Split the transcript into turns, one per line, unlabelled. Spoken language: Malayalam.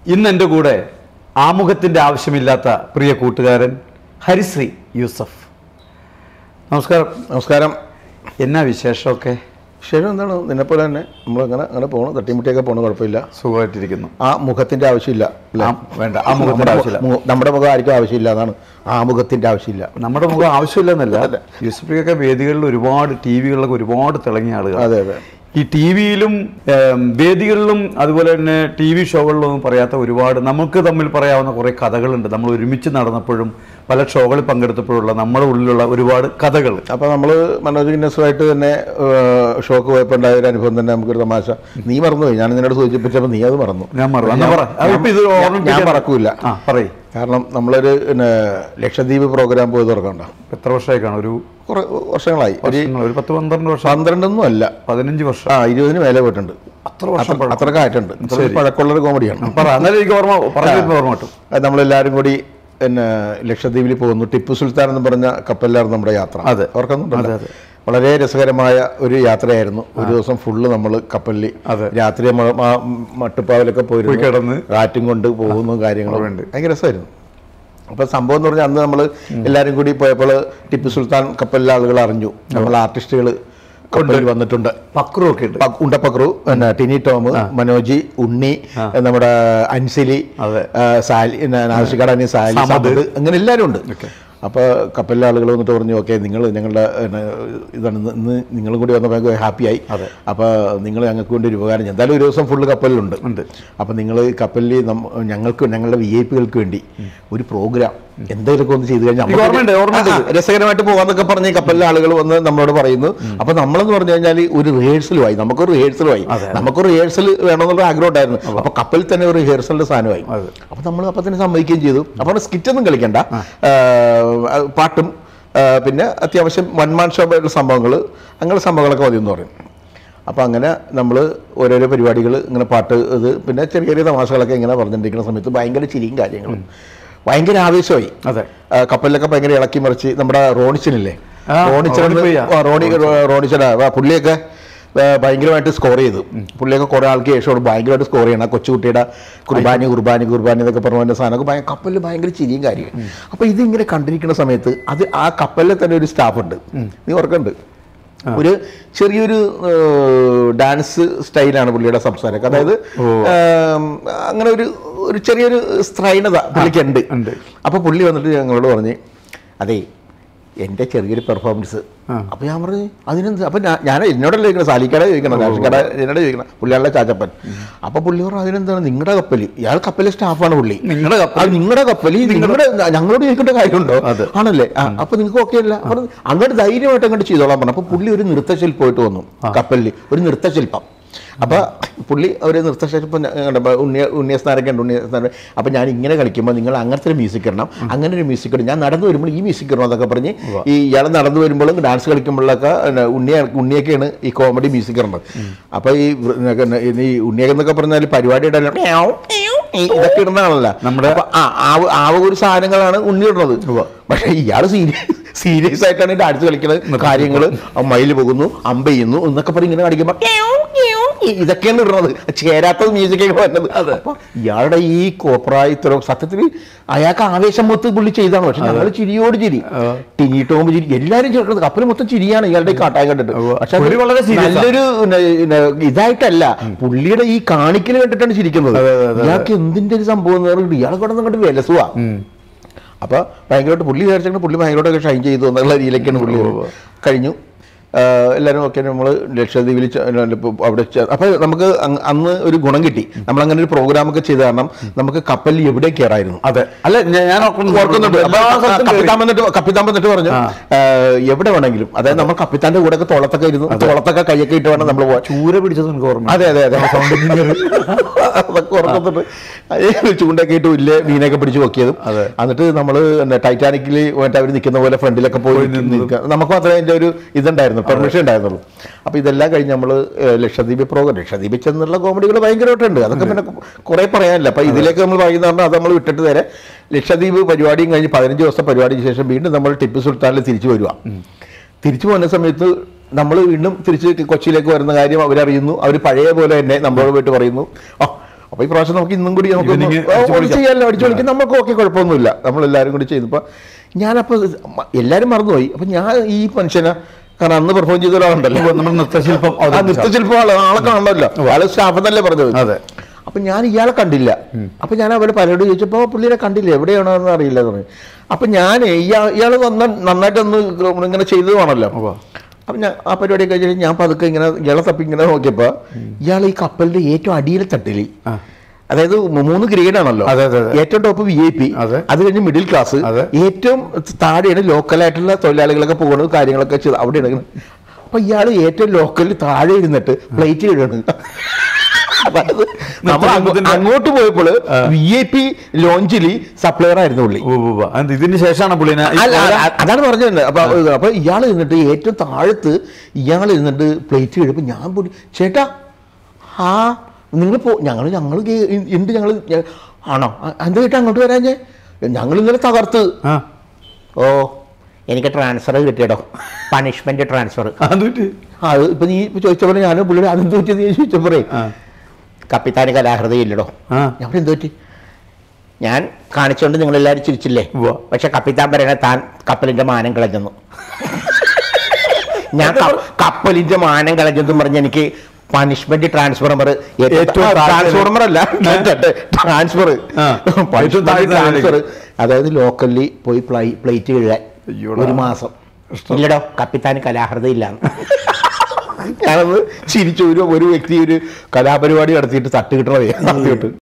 ഇന്ന് എൻ്റെ കൂടെ ആമുഖത്തിൻ്റെ ആവശ്യമില്ലാത്ത പ്രിയ കൂട്ടുകാരൻ ഹരിശ്രീ യൂസഫ് നമസ്കാരം
നമസ്കാരം
എന്നാ വിശേഷമൊക്കെ
ശരി എന്താണ് നിന്നെപ്പോലെ തന്നെ നമ്മൾ അങ്ങനെ അങ്ങനെ പോകണം തട്ടിമുട്ടിയൊക്കെ പോകണം കുഴപ്പമില്ല
സുഖമായിട്ടിരിക്കുന്നു
ആ മുഖത്തിന്റെ ആവശ്യമില്ല അല്ലേ?
ആ, വേണ്ട ആ മുഖത്തിൻ്റെ
നമ്മുടെ
ആവശ്യമില്ല
മു- നമ്മുടെ മുഖം ആർക്കും ആവശ്യമില്ല അതാണ് ആ മുഖത്തിന്റെ ആവശ്യമില്ല
നമ്മുടെ മുഖം ആവശ്യമില്ലെന്നല്ല യൂസഫിയൊക്കെ വേദികളിൽ ഒരുപാട് ടി വികളിലൊക്കെ ഒരുപാട് തിളങ്ങിയ ആളുകൾ
അതെ അതെ
ഈ ടി വിയിലും വേദികളിലും അതുപോലെ തന്നെ ടി വി ഷോകളിലൊന്നും പറയാത്ത ഒരുപാട് നമുക്ക് തമ്മിൽ പറയാവുന്ന കുറേ കഥകളുണ്ട് നമ്മൾ ഒരുമിച്ച് നടന്നപ്പോഴും പല ഷോകളിൽ പങ്കെടുത്തപ്പോഴുള്ള നമ്മുടെ ഉള്ളിലുള്ള ഒരുപാട് കഥകൾ
അപ്പൊ നമ്മള് മനോജ് ഗിന്നസുമായിട്ട് തന്നെ ഏഹ്, ഷോക്ക് പോയപ്പോൾ ഉണ്ടായ ഒരു അനുഭവം തന്നെ നമുക്കൊരു തമാശ നീ മറന്നുപോയി ഞാൻ നിന്നോട് സൂചിപ്പിച്ചപ്പോൾ നീ അത് മറന്നു
ഞാൻ മറന്നു. എന്നാ പറ. അത് ഇപ്പൊ ഇത്
ഞാൻ- ഞാൻ
ഓർമ്മിപ്പിക്കാൻ-
മറക്കൂല
ആ പറയ്
കാരണം നമ്മളൊരു പിന്നെ ലക്ഷദ്വീപ് പ്രോഗ്രാം പോയി തുറക്കണ്ട
എത്ര വർഷമായി കാണും ഒരു
കുറെ വർഷങ്ങളായി ഒരു
വർഷങ്ങൾ, ഒരു പത്ത് പന്ത്രണ്ട് വർഷം
പന്ത്രണ്ടൊന്നും അല്ല
പതിനഞ്ച് വർഷം
ആ ഇരുപതിന് മേലെ പോയിട്ടുണ്ട്
അത്ര വർഷം
അത്ര- അത്രയൊക്കെ ആയിട്ടുണ്ട് അത്ര പഴക്കമുള്ളൊരു കോമഡിയാണ്
പറ എന്നാലും എനിക്ക് ഓർമ്മ പറഞ്ഞു ഓർമ്മ കിട്ടും
അത് നമ്മളെല്ലാവരും കൂടി പിന്നെ ലക്ഷദ്വീപിൽ പോകുന്നു ടിപ്പു സുൽത്താൻ എന്ന് പറഞ്ഞ കപ്പലിലായിരുന്നു നമ്മുടെ യാത്ര
അതെ.
ഓർക്കുന്നുണ്ടല്ലോ വളരെ രസകരമായ ഒരു യാത്രയായിരുന്നു ഒരു ദിവസം ഫുള്ള് നമ്മൾ കപ്പലിൽ
അതെ.
രാത്രി മ- മ- മട്ടുപ്പാവിലൊക്കെ
പോയി
പോയിരുന്നു
കിടന്ന്
കാറ്റും കൊണ്ട് പോകുന്നു കാര്യങ്ങളും
ഉണ്ട്.
ഭയങ്കര രസമായിരുന്നു അപ്പൊ സംഭവം എന്ന് പറഞ്ഞാൽ അന്ന് നമ്മൾ എല്ലാവരും കൂടി പോയപ്പോൾ ടിപ്പു സുൽത്താൻ കപ്പലിലെ ആളുകൾ അറിഞ്ഞു നമ്മൾ ആർട്ടിസ്റ്റുകൾ കപ്പലിൽ വന്നിട്ടുണ്ട്
പക്രുവൊക്കെ ഉണ്ട്
പ- ഉണ്ടപ്പക്രു പിന്നെ ടിനി ടോം മനോജി ഉണ്ണി നമ്മുടെ അൻസിലി
അതെ.
ആ, സാലി നാശിക്കടാനി സാലി
സമദ്.
സമദ് അങ്ങനെ എല്ലാവരും ഉണ്ട് അപ്പോൾ കപ്പലിലെ ആളുകൾ വന്നിട്ട് പറഞ്ഞു ഓക്കെ നിങ്ങൾ ഞങ്ങളുടെ പിന്നെ, ഇതാണ് ഇന്ന് ഇന്ന് നിങ്ങളും കൂടി വന്നപ്പോൾ ഞങ്ങൾക്ക് ഹാപ്പിയായി അപ്പോൾ നിങ്ങൾ ഞങ്ങൾക്ക് വേണ്ടി ഒരു ഉപകാരം ചെയ്യും. എന്തായാലും ഒരു ദിവസം ഫുള്ള് കപ്പലിലുണ്ട്
ഉണ്ട്.
അപ്പോൾ നിങ്ങൾ കപ്പലിൽ നമ്മ- ഞങ്ങൾക്ക് ഞങ്ങളുടെ വി ഐ പികൾക്ക് വേണ്ടി ഒരു പ്രോഗ്രാം എന്തെങ്കിലുമൊക്കെ ഒന്ന് ചെയ്തു കഴിഞ്ഞാൽ
എനിക്ക് ഓർമ്മയുണ്ട്, ഓർമ്മയുണ്ട്
ആ, ആ, രസകരമായിട്ട് പോകാന്നൊക്കെ പറഞ്ഞ് കപ്പലിലെ ആളുകൾ വന്ന് നമ്മളോട് പറയുന്നു അപ്പൊ നമ്മളെന്ന് പറഞ്ഞു കഴിഞ്ഞാൽ ഒരു റിഹേഴ്സലുമായി നമുക്കൊരു റിഹേഴ്സലുമായി നമുക്കൊരു റിഹേഴ്സൽ വേണമെന്നുള്ള ആഗ്രഹം ഉണ്ടായിരുന്നു അപ്പൊ കപ്പലിൽ തന്നെ ഒരു റിഹേഴ്സലിന്റെ സാധനമായി അപ്പൊ നമ്മൾ അപ്പൊ തന്നെ സമ്മതിക്കുകയും ചെയ്തു അപ്പോൾ സ്കിറ്റ് ഒന്നും കളിക്കണ്ട ആ, പാട്ടും ആ, പിന്നെ അത്യാവശ്യം വൺ മാൻ ഷോ ആയിട്ടുള്ള സംഭവങ്ങൾ അങ്ങനെ സംഭവങ്ങളൊക്കെ മതി എന്ന് പറയും അപ്പോൾ അങ്ങനെ നമ്മൾ ഓരോരോ പരിപാടികൾ ഇങ്ങനെ പാട്ട് ഇത് പിന്നെ ചെറിയ ചെറിയ തമാശകളൊക്കെ ഇങ്ങനെ പറഞ്ഞുകൊണ്ടിരിക്കുന്ന സമയത്ത് ഭയങ്കര ചിരിയും കാര്യങ്ങളും ഭയങ്കര ആവേശമായി
അതെ
ആ, കപ്പലിലൊക്കെ ഭയങ്കര ഇളക്കി മറിച്ച് നമ്മുടെ റോണിച്ചനില്ലേ
ആ,
റോണിച്ചൻ
റോണിപ്പയ്യ.
റോണി റോണിച്ചനാ ആ, പുള്ളിയൊക്കെ ആ, ഭയങ്കരമായിട്ട് സ്കോർ ചെയ്തു പുള്ളിയൊക്കെ കുറേ ആൾക്ക് ശേഷം ഭയങ്കരമായിട്ട് സ്കോർ ചെയ്യണം ആ കൊച്ചുകുട്ടിയുടെ കുർബാനി കുർബാനി കുർബാനി എന്നൊക്കെ പറഞ്ഞ സാധനമൊക്കെ ഭയങ്കര കപ്പലിൽ ഭയങ്കര ചിരിയും കാര്യം അപ്പൊ ഇതിങ്ങനെ കണ്ടിരിക്കുന്ന സമയത്ത് അത് ആ കപ്പലിൽ തന്നെ ഒരു സ്റ്റാഫ് ഉണ്ട് നീ ഓർക്കുന്നുണ്ട് ഒരു ചെറിയൊരു ഡാൻസ് സ്റ്റൈലാണ് പുള്ളിയുടെ സംസാരമൊക്കെ അതായത് ആം, അങ്ങനെ ഒരു ഒരു ചെറിയൊരു സ്ത്രൈണത പുള്ളിക്കുണ്ട്
ഉണ്ട്.
അപ്പൊ പുള്ളി വന്നിട്ട് ഞങ്ങളോട് പറഞ്ഞ് അതെ എൻ്റെ ചെറിയൊരു പെർഫോമൻസ് അപ്പൊ ഞാൻ പറഞ്ഞു അതിനെന്ത് അപ്പൊ ഞാൻ- ഞാൻ എന്നോടല്ല ചോദിക്കണം സാലിക്കട ചോദിക്കണം രാഷ്ട്രീയക്കട എന്നോട് ചോദിക്കണം പുള്ളിയാളുടെ ചാച്ചപ്പൻ അപ്പൊ പുള്ളി പറഞ്ഞു അതിനെന്താണ് നിങ്ങളുടെ കപ്പല് ഇയാൾ കപ്പലിലെ സ്റ്റാഫാണ് പുള്ളി
നിങ്ങളുടെ കപ്പൽ
അത് നിങ്ങളുടെ കപ്പല് നിങ്ങളുടെ ഞങ്ങളോട് ചോദിക്കേണ്ട കാര്യമുണ്ടോ ആണല്ലേ ആ, അപ്പൊ നിങ്ങൾക്ക് ഓക്കെ അല്ല അപ്പൊ അങ്ങോട്ട് ധൈര്യമായിട്ട് അങ്ങോട്ട് ചെയ്തോളാൻ പറഞ്ഞു അപ്പൊ പുള്ളി ഒരു നൃത്തശില്പമായിട്ട് വന്നു കപ്പലിൽ ഒരു നൃത്തശില്പം അപ്പൊ പുള്ളി ഒരു നൃത്തശില്പം ഞ- ഞങ്ങളുടെ ബ- ഉണ്ണിയ ഉണ്ണിയസ്ഥാനൊക്കെ ഉണ്ട് ഉണ്ണിയസ്ഥാനം അപ്പൊ ഞാൻ ഇങ്ങനെ കളിക്കുമ്പോൾ നിങ്ങൾ അങ്ങനത്തെ ഒരു മ്യൂസിക് ഇടണം അങ്ങനെ ഒരു മ്യൂസിക് ഇടണം ഞാൻ നടന്നു വരുമ്പോൾ ഈ മ്യൂസിക് ഇടണം എന്നൊക്കെ പറഞ്ഞ് ഈ ഇയാൾ നടന്നു വരുമ്പോഴും ഡാൻസ് കളിക്കുമ്പോഴൊക്കെ പിന്നെ ഉണ്ണിയ ഉണ്ണിയൊക്കെയാണ് ഈ കോമഡി മ്യൂസിക് ഇടുന്നത് അപ്പൊ ഈ വൃ- ഈ ഉണ്ണിയൊക്കെ എന്നൊക്കെ പറഞ്ഞാൽ പരിപാടി ഇടാൻ ഇതൊക്കെ ഇടുന്നതാണല്ലോ
നമ്മുടെ-
അപ്പൊ ആ ആവ- ആവ ഒരു സാധനങ്ങളാണ് ഉണ്ണി ഇടുന്നത് പക്ഷെ ഇയാള് സീരിയസ് സീരിയസ് ആയിട്ടാണ് ഈ ഡാൻസ് കളിക്കുന്നത് കാര്യങ്ങൾ മയിൽ പോകുന്നു അമ്പ ചെയ്യുന്നു എന്നൊക്കെ പറഞ്ഞ് ഇങ്ങനെ കാണിക്കുമ്പോ ഇതൊക്കെയാണ് ഇടുന്നത് ചേരാത്ത മ്യൂസിക്കൊക്കെ വരുന്നത് അപ്പൊ ഇയാളുടെ ഈ കോപ്രായത്തരോ സത്യത്തിൽ അയാൾക്ക് ആവേശം മൊത്തം പുള്ളി ചെയ്താണ് പക്ഷെ ഞങ്ങൾ ചിരിയോട് ചിരി ടിനി ടോം ചിരി എല്ലാരും ചേർക്കുന്നത് കപ്പൽ മൊത്തം ചിരിയാണ് ഇയാളുടെ ഈ കാട്ടായം കണ്ടിട്ട് പക്ഷെ അത്
പുള്ളി വളരെ serious ആ.
നല്ലൊരു ന- ന- ഇതായിട്ടല്ല പുള്ളിയുടെ ഈ കാണിക്കൽ കണ്ടിട്ടാണ് ചിരിക്കുന്നത് ഇയാൾക്ക് എന്തിന്റെ ഒരു സംഭവം എന്ന് പറഞ്ഞിട്ട് ഇയാളെ കൂടെ അങ്ങോട്ട് വിലസുവാ അപ്പൊ ഭയങ്കരമായിട്ട് പുള്ളി വിചാരിച്ചിട്ട് പുള്ളി ഭയങ്കരമായിട്ട് ഷൈൻ ചെയ്തു എന്നുള്ള രീതിയിലേക്കാണ് പുള്ളി കഴിഞ്ഞു ആ, എല്ലാവരും ഒക്കെ നമ്മൾ ലക്ഷദ്വീപിൽ ചെ- ഇപ്പൊ അവിടെ ചെ- അപ്പൊ നമുക്ക് അങ് അന്ന് ഒരു ഗുണം കിട്ടി നമ്മൾ അങ്ങനെ ഒരു പ്രോഗ്രാം ഒക്കെ ചെയ്ത കാരണം നമുക്ക് കപ്പലിൽ എവിടെ കയറായിരുന്നു
അതെ അല്ല ഞാൻ ഞാൻ ഓർക്കുന്നുണ്ട്.
ഓർക്കുന്നുണ്ട്
എല്ലാ
അപ്പൊ
സ്ഥലത്തും കയറി.
കപ്പിത്താൻ വന്നിട്ട് കപ്പിത്താൻ വന്നിട്ട് പറഞ്ഞു ആ, എവിടെ വേണമെങ്കിലും അതായത് നമ്മൾ കപ്പിത്താന്റെ കൂടെ ഒക്കെ തോളത്തൊക്കെ ഇരുന്നു തോളത്തൊക്കെ കൈയൊക്കെ ഇട്ട് വേണം നമ്മൾ പോകാൻ
ചൂര പിടിച്ചത് എനിക്ക് ഓർമ്മ
അതെ അതെ അതെ സൗണ്ട് അതൊക്കെ ഓർക്കുന്നുണ്ട് അത് ചൂണ്ടൊക്കെ ഇട്ട് വലിയ മീനൊക്കെ പിടിച്ച് പൊക്കിയതും എന്നിട്ട് നമ്മൾ ടൈറ്റാനിക്കിൽ പോയിട്ട് അവർ നിൽക്കുന്ന പോലെ ഫ്രണ്ടിലൊക്കെ പോയി നിൽക്കുക നമുക്ക് മാത്രമേ അതിന്റെ ഒരു ഇതുണ്ടായിരുന്നു പെർമിഷൻ ഉണ്ടായിരുന്നുള്ളൂ അപ്പൊ ഇതെല്ലാം കഴിഞ്ഞ് നമ്മൾ ലക്ഷദ്വീപ് പ്രോഗ്രാം ലക്ഷദ്വീപിൽ ചെന്നുള്ള കോമഡികൾ ഭയങ്കരമായിട്ടുണ്ട് അതൊക്കെ പിന്നെ കുറെ പറയാനില്ല അപ്പൊ ഇതിലേക്ക് നമ്മൾ പറയുന്ന പറഞ്ഞാൽ അത് നമ്മൾ വിട്ടിട്ട് നേരെ ലക്ഷദ്വീപ് പരിപാടിയും കഴിഞ്ഞ് പതിനഞ്ച് ദിവസത്തെ പരിപാടിക്ക് ശേഷം വീണ്ടും നമ്മൾ ടിപ്പു സുൽത്താനിൽ തിരിച്ചു വരിക തിരിച്ചു പോകുന്ന സമയത്ത് നമ്മൾ വീണ്ടും തിരിച്ച് കൊച്ചിയിലേക്ക് വരുന്ന കാര്യം അവരറിയുന്നു അവർ പഴയ പോലെ തന്നെ നമ്മളോട് പോയിട്ട് പറയുന്നു "ആ, അപ്പൊ ഈ പ്രാവശ്യം നമുക്ക് ഇന്നും കൂടി നമുക്ക്
Evening
ഒന്ന്
അടിച്ചു
ഒന്ന്
പൊളിക്കാം.
ചെയ്യാമല്ലോ അടിച്ചു പൊളിക്കാം നമുക്ക് ഓക്കെ കുഴപ്പമൊന്നുമില്ല നമ്മളെല്ലാവരും കൂടി ചെയ്യുന്നപ്പോൾ ഞാനപ്പോൾ എല്ലാവരും മറന്നുപോയി അപ്പം ഞാൻ ഈ മനുഷ്യനെ കാരണം അന്ന് പെർഫോം ചെയ്ത ഒരാളുണ്ടല്ലോ
നമ്മൾ നൃത്തശില്പം
ആ നൃത്തശില്പം ആള് ആളെ കാണണമല്ലോ ആള് സ്റ്റാഫ് എന്നല്ലേ പറഞ്ഞത്
അതെ.
അപ്പൊ ഞാൻ ഇയാളെ കണ്ടില്ല അപ്പൊ ഞാൻ അവരെ പലരോട് ചോദിച്ചപ്പോ പുള്ളിയെ കണ്ടില്ല എവിടെയാണോ എന്ന് അറിയില്ല എന്ന് പറഞ്ഞു അപ്പൊ ഞാൻ ഇയാൾ ഇയാൾ വന്ന നന്നായിട്ടൊന്ന് ഇങ്ങനെ ചെയ്തതാണല്ലോ
ഉവ്വ.
അപ്പൊ ഞാൻ ആ പരിപാടി കഴിഞ്ഞിട്ട് ഞാൻ പതുക്കെ ഇങ്ങനെ ഇയാളെ തപ്പി ഇങ്ങനെ നോക്കിയപ്പോ ഇയാൾ ഈ കപ്പലിന്റെ ഏറ്റവും അടിയിലെ തട്ടില്
ആ.
അതായത് മൂന്ന് ഗ്രേഡ് ആണല്ലോ
അതെ, അതെ, അതെ.
ഏറ്റവും ടോപ്പ് വി ഐ പി
അതെ.
അത് കഴിഞ്ഞ് മിഡിൽ ക്ലാസ്
അതെ.
ഏറ്റവും താഴെയാണ് ലോക്കലായിട്ടുള്ള തൊഴിലാളികളൊക്കെ പോകുന്നത് കാര്യങ്ങളൊക്കെ ചെയ്ത് അവിടെ ഇടങ്ങുന്നത് അപ്പൊ ഇയാൾ ഏറ്റവും ലോക്കലിൽ താഴെ ഇരുന്നിട്ട് പ്ലേറ്റ് കഴുകണം അതായത് നമ്മൾ അങ്ങോ- അങ്ങോട്ട് പോയപ്പോൾ വി ഐ പി ലോഞ്ചിൽ സപ്ലയർ ആയിരുന്നു പുള്ളി
ഉവ്വ് ഉവ്വ്. അത് ഇതിന് ശേഷമാണ് പുള്ളിനെ ഈ
അല്ല,
കോല-
അ- അതാണ് പറഞ്ഞത് അപ്പൊ അപ്പൊ ഇയാൾ ഇരുന്നിട്ട് ഏറ്റവും താഴത്ത് ഇയാൾ ഇരുന്നിട്ട് പ്ലേറ്റ് കഴിയുമ്പോൾ ഞാൻ പോയി ചേട്ടാ ആ നിങ്ങൾ പോ ഞങ്ങൾ ഞങ്ങൾ എന്ത് ഞങ്ങൾ ആണോ അ- എന്താ ചേട്ടാ അങ്ങോട്ട് വരാൻ ഞങ്ങൾ ഇന്നലെ തകർത്ത്
ആ
ഓ എനിക്ക് ട്രാൻസ്ഫർ കിട്ടിയടോ പണിഷ്മെന്റ് ട്രാൻസ്ഫർ
അത് പറ്റി.
അത് ഇപ്പൊ നീ ഇപ്പൊ ചോദിച്ചപ്പോൾ ഞാൻ പുള്ളിയുടെ അതെന്ത് പറ്റി നീ ചോദിച്ചപ്പോഴേ
ആ.
കപ്പിത്താന് കലാഹൃദയം ഇല്ലടോ
ആ.
ഞാൻ എന്ത് പറ്റി ഞാൻ കാണിച്ചുകൊണ്ട് നിങ്ങൾ എല്ലാവരും ചിരിച്ചില്ലേ
ഉവ്വ.
പക്ഷെ കപ്പിത്താൻ പറയണ താൻ കപ്പലിന്റെ മാനം കളഞ്ഞെന്നു ഞാൻ ക- കപ്പലിന്റെ മാനം കളഞ്ഞെന്നും പറഞ്ഞ് എനിക്ക് പണിഷ്മെന്റ് ട്രാൻസ്ഫോർമർ
ഏറ്റവും താഴെ-
ട്രാൻസ്ഫോർമർ അല്ല ട്രാൻസ്ഫർ
ആ. ഏറ്റവും താഴെ
ട്രാൻസ്ഫർ അതായത് ലോക്കലിൽ പോയി പ്ലൈ പ്ലേറ്റ് കഴുകാൻ
അയ്യോടാ.
ഒരു മാസം ഇല്ലടോ കപ്പിത്താന് കലാഹൃദയം ഇല്ലാന്ന് ഞാനത് ചിരിച്ചു ഒരു ഒരു വ്യക്തി ഒരു കലാപരിപാടി നടത്തിയിട്ട് തട്ട് കിട്ടണതേ ആദ്യമായിട്ട്